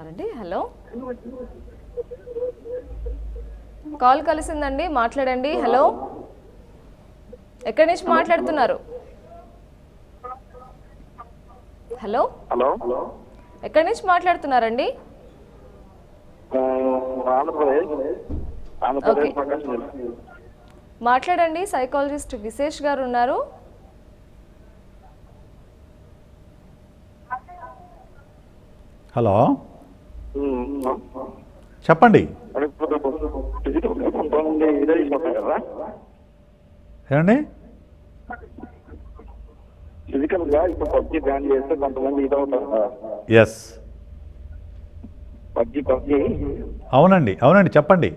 ఉన్నారండి hello call కలిసిందండి మాట్లాడండి hello ఎక్కడి నుంచి మాట్లాడుతున్నారు హలో హలో ఎక్కడి నుంచి మాట్లాడుతున్నారండి ఆ, ఆంధ్రప్రదేశ్ ఆంధ్రప్రదేశ్ Okay. ప్రకాశం జిల్లా మాట్లాడండి సైకాలజిస్ట్ విశేష్ గారు ఉన్నారు హలో ఉమ్, చెప్పండి మరి ఇప్పుడు ఫిజికల్ గా కొంతమంది ఇదే అయిపోతాయి కదా ఏమండి ఫిజికల్ గా ఇప్పుడు పబ్జి బ్యాన్ చేస్తే కొంతమంది ఇదవుతారు కదా ఎస్ పబ్జి పబ్జి అవునండి అవునండి చెప్పండి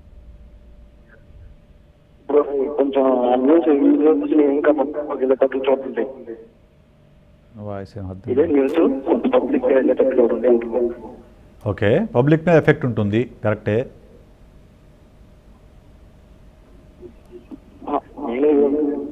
ఇప్పుడు కొంచెం న్యూస్ న్యూస్ ఇంకా వెళ్ళేటట్లు చూడండి వాయిస్ ఏం అర్థం ఇదే న్యూస్ పబ్లిక్ వెళ్ళేటట్లు చూడండి ఓకే పబ్లిక్ మీద ఎఫెక్ట్ ఉంటుంది కరెక్టే ఆ, నేను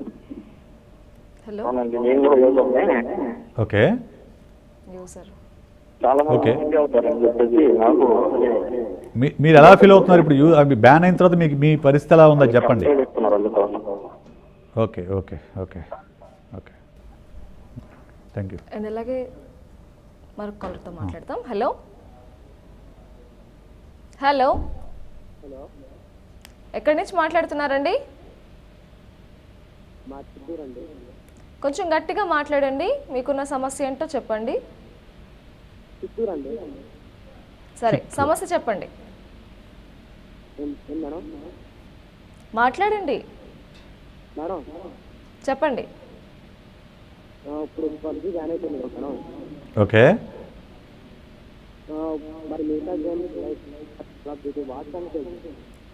హలో అవునండి నేను కూడా యూజర్నే ఓకే యూసర్ చాలా మంది Okay. మంది అవుతారని చెప్పేసి నాకు మీ మీరు ఎలా ఫీల్ అవుతున్నారు ఇప్పుడు యూ అవి బ్యాన్ అయిన తర్వాత మీకు మీ పరిస్థితి ఎలా ఉందో చెప్పండి కంప్లైంట్ ఇస్తున్నారు అందుకోసం okay okay okay okay thank you and అలాగే మరొక కాలర్తో మాట్లాడతాం హలో హలో ఎక్కడి నుంచి మాట్లాడుతున్నారండి కొంచెం గట్టిగా మాట్లాడండి మీకున్న సమస్య ఏంటో చెప్పండి సరే సమస్య చెప్పండి మాట్లాడండి మేడం చెప్పండి ఆ, ఇప్పుడు పబ్జి బ్యాన్ అయిపోయింది కదా మేడం ఓకే ఆ, మరి మిగతా గేమ్స్ లైక్ పబ్జి వాటి సంగతి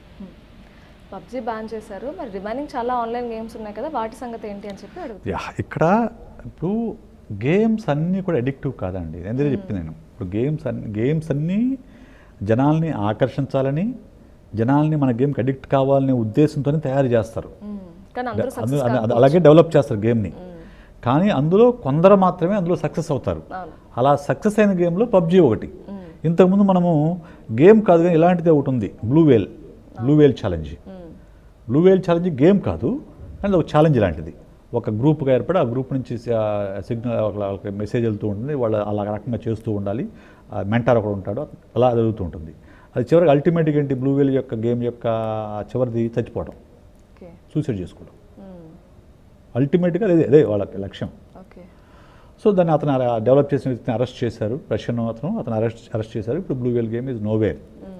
పబ్జి బ్యాన్ చేశారు మరి రిమైనింగ్ చాలా ఆన్లైన్ గేమ్స్ ఉన్నాయి కదా వాటి సంగతి ఏంటి అని చెప్పి అడుగుతాను యా ఇక్కడ ఇప్పుడు గేమ్స్ అన్నీ కూడా అడిక్టివ్ కాదండి ఎందుకంటే చెప్పింది నేను ఇప్పుడు గేమ్స్ అన్ని గేమ్స్ అన్నీ జనాల్ని ఆకర్షించాలని జనాల్ని మన గేమ్కి అడిక్ట్ కావాలనే ఉద్దేశంతోనే తయారు చేస్తారు కానీ అందరూ అందు- సక్సెస్ అందు- అందు- అలాగే డెవలప్ చేస్తారు గేమ్ని కానీ అందులో కొందరు మాత్రమే అందులో సక్సెస్ అవుతారు అవును అలా సక్సెస్ అయిన గేమ్లో పబ్జీ ఒకటి ఇంతకుముందు మనము గేమ్ కాదు కానీ ఇలాంటిది ఒకటి ఉంది blue whale blue whale challenge blue whale challenge game కాదు అండ్ ఒక ఛాలెంజ్ లాంటిది ఒక గ్రూప్గా ఏర్పడి ఆ గ్రూప్ నుంచి సిగ్నల్ వాళ్ళకి మెసేజ్ వెళ్తూ ఉంటుంది వాళ్ళు అలా రకంగా చేస్తూ ఉండాలి మెంటార్ ఒకడు ఉంటాడు అలా జరుగుతూ ఉంటుంది అది చివరికి అల్టిమేట్గా ఏంటి బ్లూ వేల్ యొక్క గేమ్ యొక్క చివరిది చచ్చిపోవడం ఓకే సూసైడ్ చేసుకోవడం అల్టిమేట్గా అదే అదే వాళ్ళ లక్ష్యం ఓకే సో దాన్ని అతను అలా డెవలప్ చేసిన వ్యక్తిని అరెస్ట్ చేశారు రష్యన్ అతను అతను అరెస్ట్ అరెస్ట్ చేశారు ఇప్పుడు blue whale game is nowhere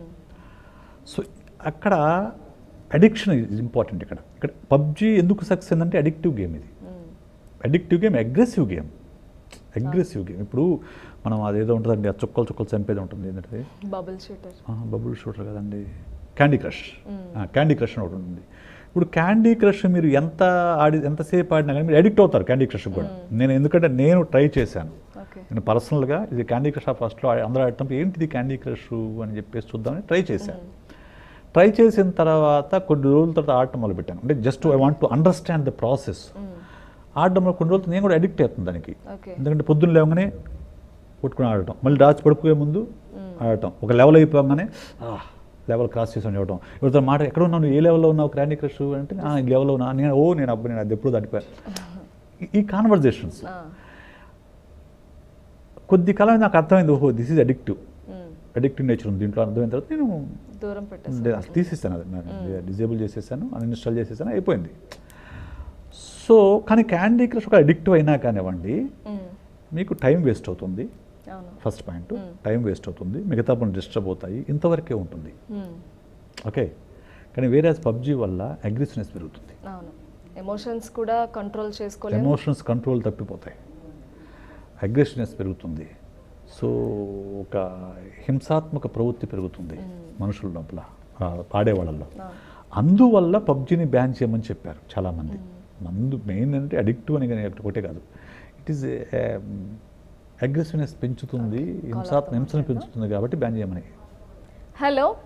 so అక్కడ అడిక్షన్ ఇస్ ఇంపార్టెంట్ ఇక్కడ ఇక్కడ పబ్జి ఎందుకు సక్సెస్ ఏంటంటే అడిక్టివ్ గేమ్ ఇది addictive game aggressive game aggressive game ఇప్పుడు మనం అదేదో ఉంటుందండి ఆ చుక్కలు చుక్కలు చంపేది ఉంటుంది ఏంటంటే బబుల్ షూటర్ బబుల్ షూటర్ కదండి క్యాండీ క్రష్ క్యాండీ క్రష్ అని ఒకటి ఉంది ఇప్పుడు క్యాండీ క్రష్ మీరు ఎంత ఆడి ఎంతసేపు ఆడినా కానీ మీరు అడిక్ట్ అవుతారు క్యాండీ క్రష్ కూడా నేను ఎందుకంటే నేను ట్రై చేశాను ఓకే నేను పర్సనల్గా ఇది క్యాండీ క్రష్ ఆ ఫస్ట్లో అందరూ ఆడటం ఏంటిది క్యాండీ క్రష్ అని చెప్పేసి చూద్దామని ట్రై చేశాను ట్రై చేసిన తర్వాత కొన్ని రోజుల తర్వాత ఆడటం మొదలుపెట్టాను అంటే just I want to understand the process ఆడడం వల్ల కొన్ని రోజులు నేను కూడా అడిక్ట్ అవుతుంది దానికి ఓకే ఎందుకంటే పొద్దున్న లేవగానే కొట్టుకుని ఆడటం మళ్ళీ దాచి పడుకునే ముందు ఆడటం ఒక లెవెల్ అయిపోగానే లెవెల్ క్రాస్ చేసి ఇవ్వటం ఎవరితో మాట ఎక్కడ ఉన్నావు నువ్వు ఏ లెవెల్లో ఉన్నావు క్రాండీ క్రష్ అంటే "ఆ, ఈ లెవెల్లో ఉన్నా నేను ఓ నేను అబ్బాయి నేను అది ఎప్పుడు దాటిపోయాను ఈ- ఈ కాన్వర్జేషన్స్ కొద్ది కాలం నాకు అర్థమైంది ఓహో this is addictive addictive nature ఉంది దీంట్లో అర్థమైన తర్వాత నేను దూరం పెట్టేసి నేను అసలు తీసేస్తాను అది నేను డిజేబుల్ చేసేసాను అన్ఇన్స్టాల్ చేసేసాను అయిపోయింది సో కానీ క్యాండీ క్రష్ ఒక అడిక్టివ్ అయినా కానివ్వండి మీకు టైం వేస్ట్ అవుతుంది అవును ఫస్ట్ పాయింట్ టైం వేస్ట్ అవుతుంది మిగతా పనులు డిస్టర్బ్ అవుతాయి ఇంతవరకే ఉంటుంది మ్మ్. ఓకే కానీ వేరే పబ్జీ వల్ల అగ్రెసివ్నెస్ పెరుగుతుంది అవును ఎమోషన్స్ కూడా కంట్రోల్ చేసుకోలేము ఎమోషన్స్ కంట్రోల్ తప్పిపోతాయి అగ్రెసివ్నెస్ పెరుగుతుంది సో ఒక హింసాత్మక ప్రవృత్తి పెరుగుతుంది మనుషుల లోపల ఆ, ఆడేవాళ్ళల్లో అందువల్ల పబ్జీని బ్యాన్ చేయమని చెప్పారు చాలామంది మందు మెయిన్ అంటే అడిక్టివ్ అని కానీ ఒకటే కాదు ఇట్ ఈస్ అగ్రెసివ్నెస్ పెంచుతుంది హింసాత్మ హింసను పెంచుతుంది కాబట్టి బ్యాన్ చేయమని హలో